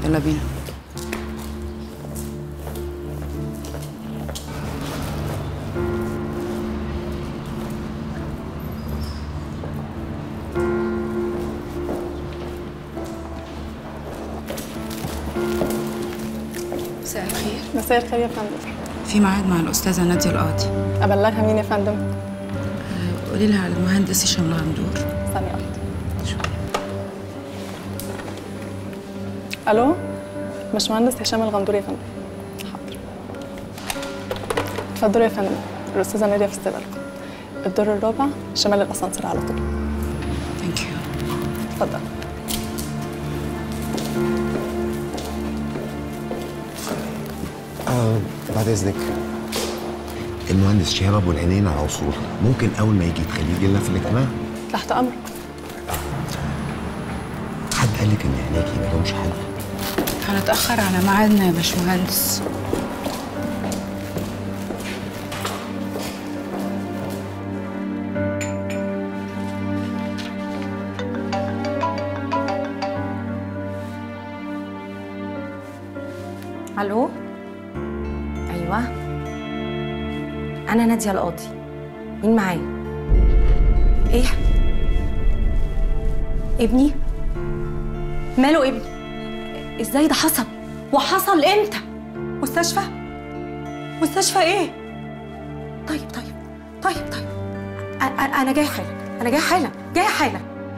يلا بينا مساء الخير مساء الخير يا فندم في ميعاد مع الأستاذة نادية القاضي أبلغها مين يا فندم؟ قولي لها على المهندس هشام الغندور ثانية واحدة ألو باشمهندس هشام الغندور يا فندم حاضر اتفضلوا يا فندم الأستاذة نادية في استقبالكم الدور الرابع شمال الأسانسير على طول ثانك يو اتفضل آه بعد اذنك المهندس شهاب ابو العينين على وصول ممكن اول ما يجي تخليه يجي لنا في الاجتماع تحت أمرك حد قال لك ان هناك ما لهمش حل هنتأخر على ميعادنا يا باشمهندس الو ايوه انا ناديه القاضي مين معايا ايه ابني ماله ابني ازاي ده حصل وحصل امتى مستشفى مستشفى ايه طيب طيب طيب طيب أ- أ- انا جاي حالا انا جاي حالا جاي حالا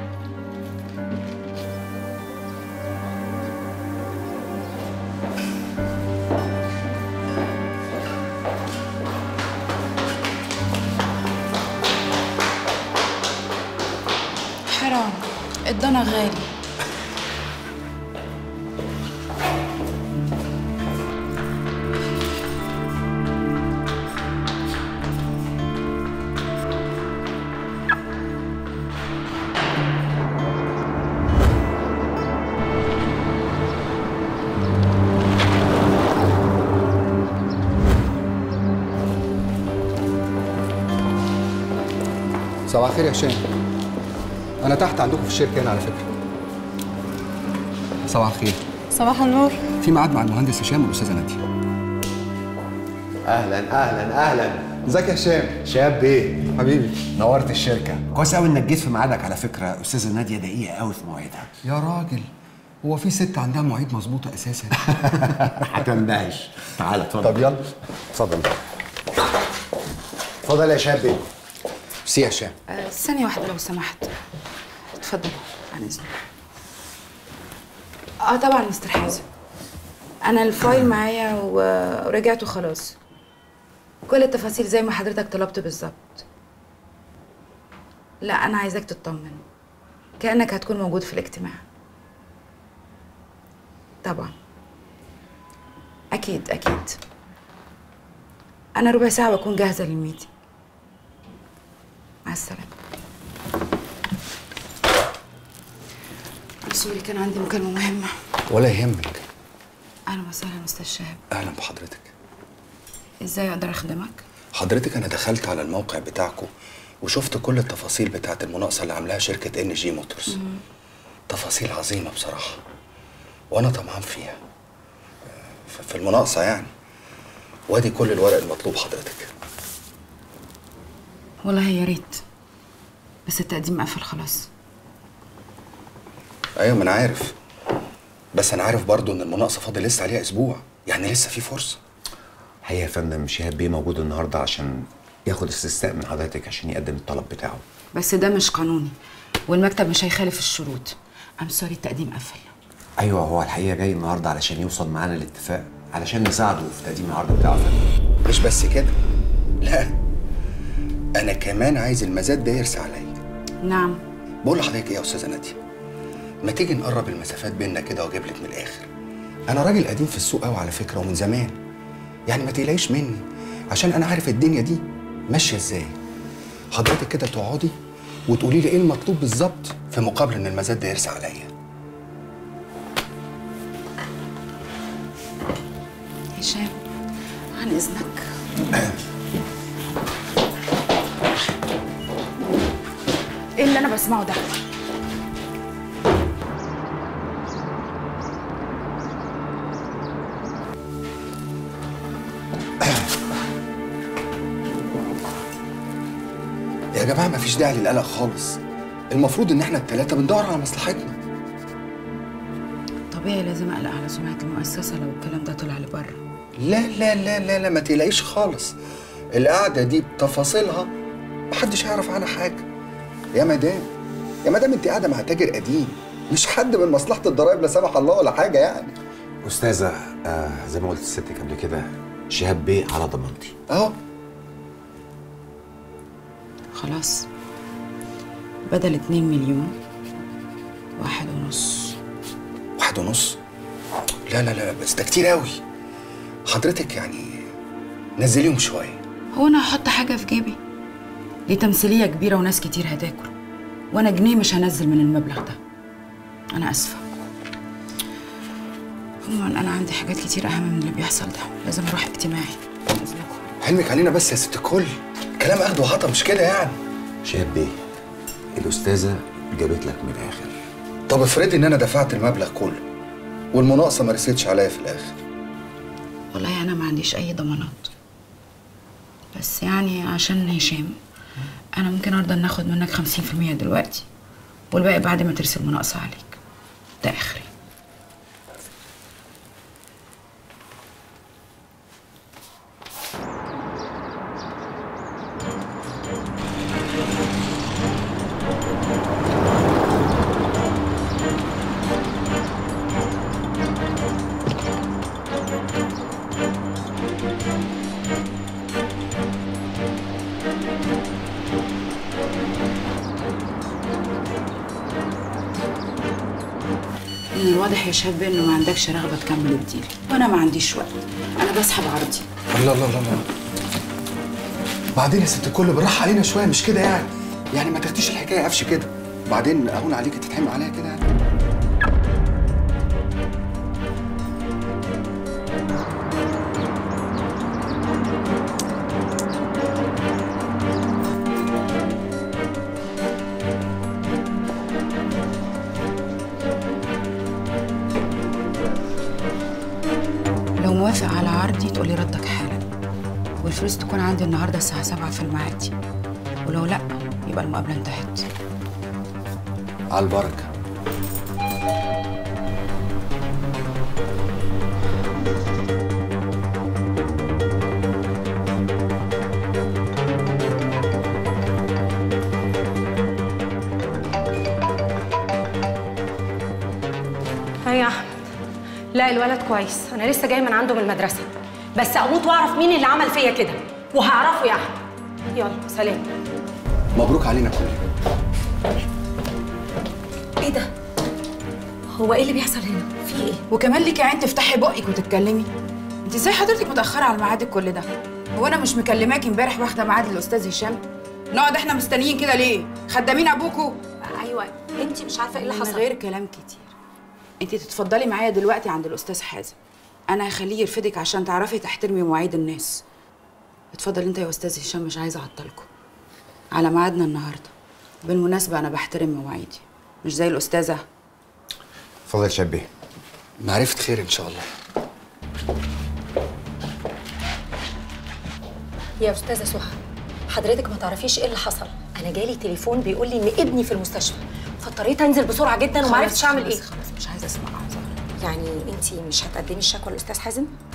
حرام الضنا غالي صباح الخير يا هشام انا تحت عندكم في الشركه هنا على فكره صباح الخير صباح النور في ميعاد مع المهندس هشام والاستاذه ناديه اهلا اهلا اهلا ازيك يا هشام شهاب بيه حبيبي نورت الشركه كويس قوي انك جيت في ميعادك على فكره استاذه ناديه دقيقه قوي في مواعيدها يا راجل هو في ست عندها مواعيد مظبوطه اساسا هتندهش تعالى اتفضل طب يلا اتفضل اتفضل يا شهاب بيه ميرسي يا هشام آه، ثانية واحدة لو سمحت اتفضل عن إذنك اه طبعا مستر حازم أنا الفايل معايا و- ورجعت وخلاص كل التفاصيل زي ما حضرتك طلبت بالظبط لا أنا عايزاك تطمن كأنك هتكون موجود في الاجتماع طبعا أكيد أكيد أنا ربع ساعة بكون جاهزة للميتنج مع السلامة سوري كان عندي مكالمة مهمة ولا يهمك أهلا وسهلا مستر شهاب اهلا بحضرتك إزاي أقدر أخدمك؟ حضرتك انا دخلت على الموقع بتاعكم وشفت كل التفاصيل بتاعت المناقصه اللي عاملاها شركه ان جي موتورز تفاصيل عظيمه بصراحه وانا طمعان فيها ف- في المناقصه يعني وادي كل الورق المطلوب حضرتك والله يا ريت بس التقديم قفل خلاص ايوه ما انا عارف بس انا عارف برضو ان المناقصه فاضل لسه عليها اسبوع يعني لسه في فرصه هي يا فندم شهاب بيه موجود النهارده عشان ياخد استثناء من حضرتك عشان يقدم الطلب بتاعه بس ده مش قانوني والمكتب مش هيخالف الشروط أم سوري التقديم قفل ايوه هو الحقيقه جاي النهارده علشان يوصل معانا لاتفاق علشان نساعده في تقديم العرض بتاعه يا فندم مش بس كده لا انا كمان عايز المزاد ده يرسى عليا نعم بقول لحضرتك ايه يا استاذه ناديه ما تيجي نقرب المسافات بينا كده واجيب لك من الاخر انا راجل قديم في السوق قوي على فكره ومن زمان يعني ما تقلقيش مني عشان انا عارف الدنيا دي ماشيه ازاي حضرتك كده تقعدي وتقولي لي ايه المطلوب بالظبط في مقابل ان المزاد ده يرسى عليا هشام عن إذنك إيه اللي أنا بسمعه ده؟ يا جماعه مفيش داعي للقلق خالص المفروض ان احنا الثلاثه بندور على مصلحتنا طبيعي لازم اقلق على سمعه المؤسسه لو الكلام ده طلع لبره لا لا لا لا لا ما تقلقيش خالص القعده دي بتفاصيلها محدش هيعرف عنها حاجه يا مدام يا مدام انت قاعده مع تاجر قديم مش حد من مصلحه الضرايب لا سمح الله ولا حاجه يعني استاذه آه زي ما قلت لستك قبل كده شهاب بيه على ضمانتي اهو خلاص بدل 2 مليون واحد ونص واحد ونص لا لا لا بس ده كتير قوي حضرتك يعني نزليهم شويه هو انا هحط حاجه في جيبي دي تمثيليه كبيره وناس كتير هتاكل وانا جنيه مش هنزل من المبلغ ده انا اسفه عموما انا عندي حاجات كتير اهم من اللي بيحصل ده لازم اروح اجتماعي إذنكم. حلمك علينا بس يا ست الكل كلام اخد وعطا مش كده يعني شهاب بيه الاستاذه جابت لك من الاخر طب افرضي ان انا دفعت المبلغ كله والمناقصه ما رستش عليا في الاخر والله انا ما عنديش اي ضمانات بس يعني عشان هشام انا ممكن ارضى ان اخد منك 50% دلوقتي والباقي بعد ما ترسل مناقصه عليك ده اخري من الواضح يا شاب انه ما عندكش رغبه تكمل الديل وانا ما عنديش وقت انا بسحب عرضي الله الله الله الله بعدين يا ست الكل بالراحه علينا شويه مش كده يعني يعني ما تاخديش الحكايه قفش كده بعدين اهون عليك تتحمل عليها كده يعني لو موافق على عرضي تقولي ردك حالا والفلوس تكون عندي النهارده الساعه 7 في المعادي ولو لا يبقى المقابله انتهت على البركه هيا يا احمد لا الولد كويس انا لسه جاي من عنده من المدرسه بس اموت واعرف مين اللي عمل فيا كده وهعرفه يا احمد يلا سلام مبروك علينا كلنا ايه ده هو ايه اللي بيحصل هنا في ايه وكمان ليكي عين تفتحي بقك وتتكلمي انت ازاي حضرتك متاخره على الميعاد كل ده هو انا مش مكلماكي امبارح واخده ميعاد الاستاذ هشام نقعد احنا مستنيين كده ليه خدامين ابوكوا ايوه انت مش عارفه ايه اللي من حصل غير كلام كتير انت تتفضلي معايا دلوقتي عند الاستاذ حازم انا هخليه يرفدك عشان تعرفي تحترمي مواعيد الناس اتفضل انت يا استاذ هشام مش عايزه اعطلكم على ميعادنا النهارده بالمناسبه انا بحترم مواعيدي مش زي الاستاذه اتفضل يا شهاب بيه معرفه خير ان شاء الله يا استاذه سهى حضرتك ما تعرفيش ايه اللي حصل انا جالي تليفون بيقول لي ان ابني في المستشفى فاضطريت انزل بسرعه جدا وما عرفتش اعمل ايه خلاص مش عايزه اسمع اعذار يعني انت مش هتقدمي الشكوى للاستاذ حازم